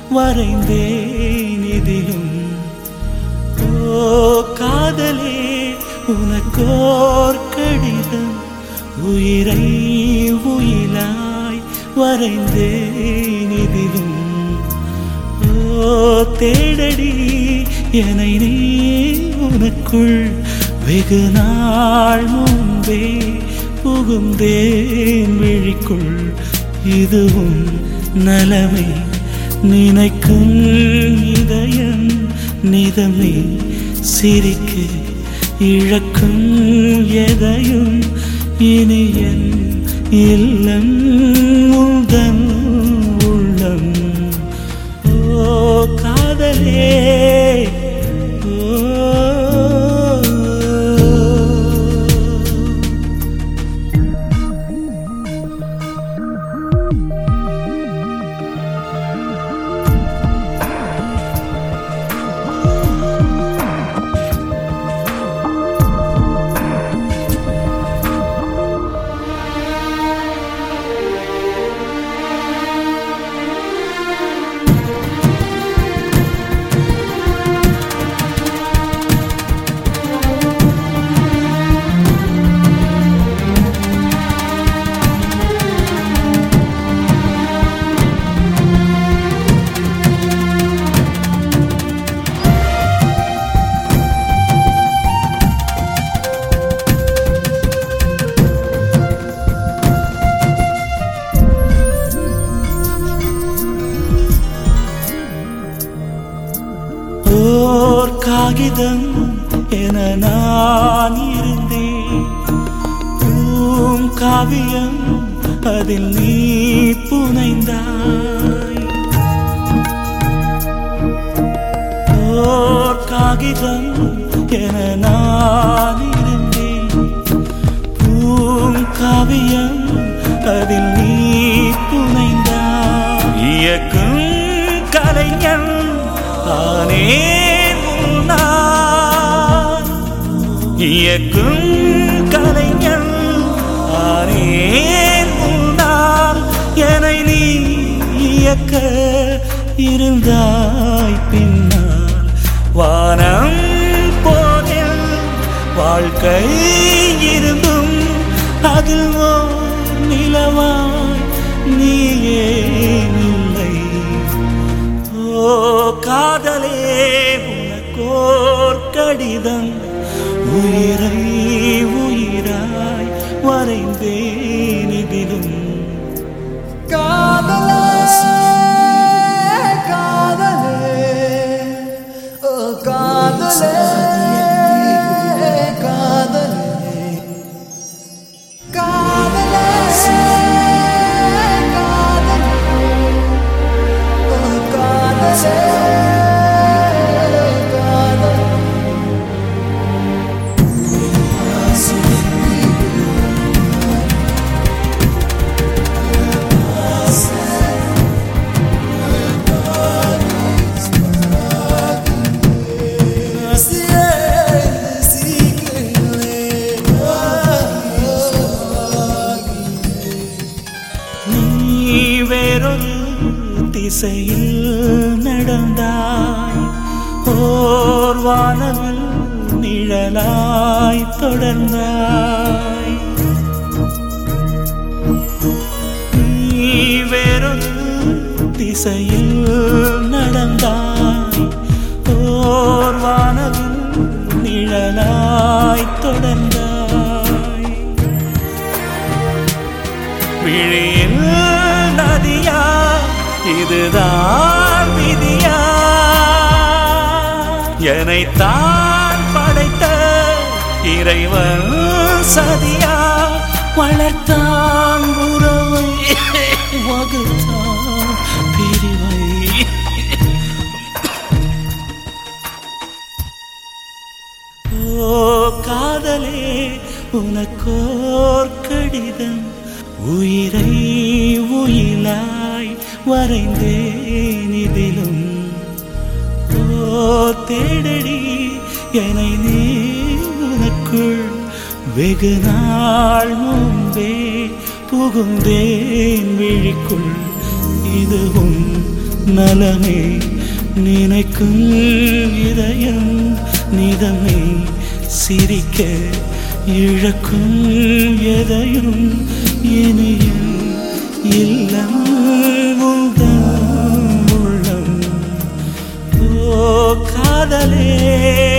வரைந்தேன் இதிலும் ஓ காதலே உனக்கோர் கடிதம் உயிரை உயிலாய் வரைந்தேன் இதிலும் ஓ தேடடி என்னை நீ உனக்குள் வெகு நாள் முன்பே புகுந்தேன் விழிக்குள் இதுவும் நலமே நினைக்கும் இதயம் நிதமே சிரிக்க இழக்கும் எதையும் இனி என் இல்லம் உந்தன் உள்ளம் ஓ காதலே ஓ ஓர் காகிதம் என நான் இருந்தேன் பூம் காவியம் அதில் நீ புனைந்தாய் ஓர் காகிதம் என நான் இருந்தேன் பூம் காவியம் அதில் நீ புனைந்தாய் இயக்கும் கலைஞன் ஆனேன் உன்னால் இயக்கும் கலைஞன் ஆனேன் உன்னால் என்னை நீ இயக்க இருந்தாய் பின்னால் வானம் போதில் வாழ்க்கை இருந்தும் அதில் ஓர் நிலவாய் நீயே இல்லை ஓ காதலே உனக்கோர் கடிதம் உயிரை உயிராய் வரைந்தேன் இதிலும் காதலே காதலே ஓ காதலே காதலே காதலே காதலே ஓ காதலே காதலே நீ வேறொரு திசையில் நடந்தாய் ஓர் வானவில் நிழலாய் தொடர்ந்தாய் நீ வேறொரு திசையில் நடந்தாய் ஓர் வானவில் நிழலாய் தொடர்ந்தாய் விழியில் நதியா இதுதான் விதியா என்னைத்தான் படைத்த இறைவன் சதியா வளர்த்தான் உறவை வகுத்தான் பிரிவை ஓ காதலே உனக்கோர் கடிதம் உயிரை உயிலாய் வரைந்தேன் இதிலும் ஓ தேடடி என்னை நீ உனக்குள் வெகு நாள் முன்பே புகுந்தேன் விழிக்குள் இதுவும் நலமே நினைக்கும் இதயம் நிதமே சிரிக்க இழக்கும் எதையும் இனியும் இல்லம் உந்தன் உள்ளம் ஓ காதலே